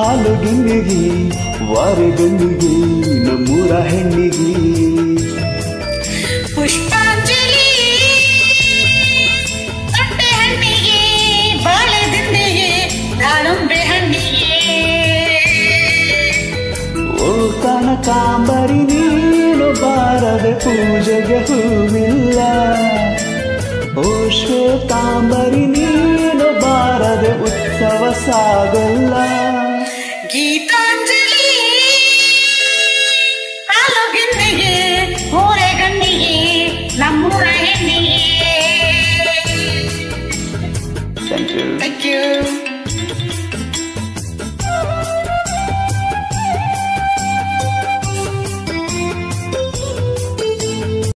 ಹಾಲು ಗಿನ್ನಿಗೆ ವಾರಗಣ್ಣಿಗೆ ನಮ್ಮೂರ ಹೆಣ್ಣಿಗೆ ಪುಷ್ಪಾಂಜಲಿ ತೊಟ್ಟೆ ಹಣ್ಣಿಗೆ ಬಾಳೆ ದಿಂಡಿಗೆ ದಾಳಿಂಬೆ ಹಣ್ಣಿಗೆ ಓ ಕನಕಾಂಬರಿ ನೀನು ಬಾರದೆ ಪೂಜೆಗೆ ಹೂವಿಲ್ಲ ಓ ಶ್ವೇತಾಂಬರಿ ನೀನು ಬಾರದೆ ಉತ್ಸವ ಸಾಗಲ್ಲ